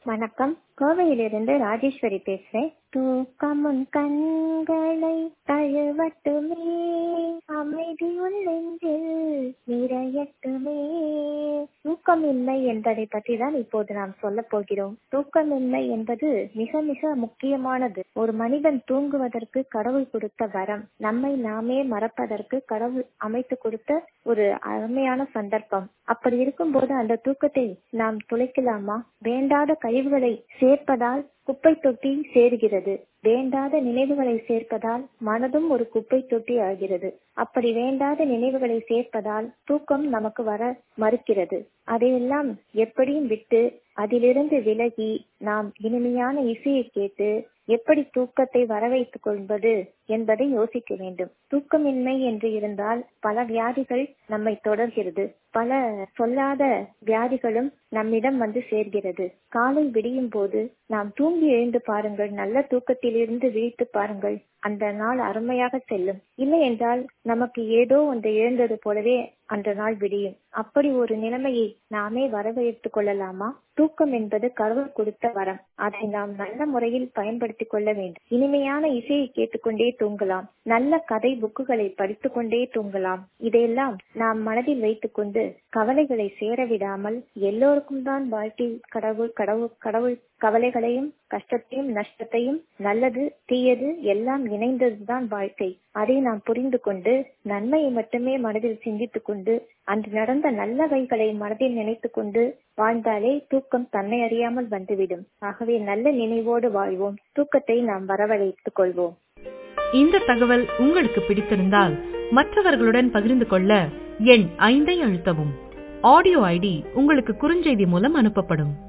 வணக்கம் கோவையிலிருந்து ராஜேஸ்வரி பேசுறேன் தூக்கமுன் கண்களை தழுவட்டுமே அமைதி உள்ளெஞ்சில் நிறையட்டுமே தூக்கமின்மை என்பதை பற்றி தான் இப்போது நாம் சொல்ல போகிறோம் தூக்கமின்மை என்பது மிக மிக முக்கியமானது ஒரு மனிதன் தூங்குவதற்கு கடவுள் கொடுத்த வரம் நம்மை நாமே மறப்பதற்கு கடவுள் அமைத்து கொடுத்த ஒரு அருமையான சந்தர்ப்பம் அப்படி இருக்கும்போது அந்த தூக்கத்தை நாம் துளைக்கலாமா வேண்டாத கழிவுகளை சேர்ப்பதால் குப்பை தொட்டி சேருகிறது வேண்டாத நினைவுகளை சேர்ப்பதால் மனதும் ஒரு குப்பை தொட்டி ஆகிறது அப்படி வேண்டாத நினைவுகளை சேர்ப்பதால் தூக்கம் நமக்கு வர மறுக்கிறது அதையெல்லாம் எப்படியும் விட்டு அதிலிருந்து விலகி நாம் இனிமையான இசையை கேட்டு எப்படி தூக்கத்தை வரவைத்துக் கொள்வது என்பதை யோசிக்க வேண்டும் தூக்கமின்மை என்று இருந்தால் பல வியாதிகள் நம்மை தொடர்கிறது பல சொல்லாத வியாதிகளும் நம்மிடம் வந்து சேர்கிறது காலை விடியும் போது நாம் தூங்கி எழுந்து பாருங்கள் நல்ல தூக்கத்திலிருந்து விழித்து பாருங்கள் அந்த நாள் அருமையாக செல்லும் இல்லை என்றால் நமக்கு ஏதோ ஒன்று எழுந்தது போலவே அந்த நாள் விடியும் அப்படி ஒரு நிலைமையை நாமே வரவேற்றுக் கொள்ளலாமா தூக்கம் என்பது கடவுள் கொடுத்த வரம் அதை நாம் நல்ல முறையில் பயன்படுத்திக் கொள்ள வேண்டும் இனிமையான இசையை கேட்டுக்கொண்டே தூங்கலாம் நல்ல கதை புக்குகளை படித்துக் கொண்டே தூங்கலாம் இதையெல்லாம் நாம் மனதில் வைத்துக் கொண்டு கவலைகளை சேரவிடாமல் எல்லோருக்கும் தான் வாழ்க்கை கடவுள் கடவுள் கடவுள் கவலைகளையும் கஷ்டத்தையும் நஷ்டத்தையும் நல்லது தீயது எல்லாம் இணைந்ததுதான் வாழ்க்கை அதை நாம் புரிந்து கொண்டு நன்மையை மட்டுமே மனதில் சிந்தித்துக் கொண்டு அன்று நடந்த நல்லவைகளை மனதில் நினைத்துக் கொண்டு வாழ்ந்தாலே தூக்கம் தன்னை அறியாமல் வந்துவிடும் ஆகவே நல்ல நினைவோடு வாழ்வோம் தூக்கத்தை நாம் வரவழைத்துக் கொள்வோம் இந்த தகவல் உங்களுக்கு பிடித்திருந்தால் மற்றவர்களுடன் பகிர்ந்து கொள்ள எண் ஐந்தை அழுத்தவும் ஆடியோ ஐடி உங்களுக்கு குறுஞ்செய்தி மூலம் அனுப்பப்படும்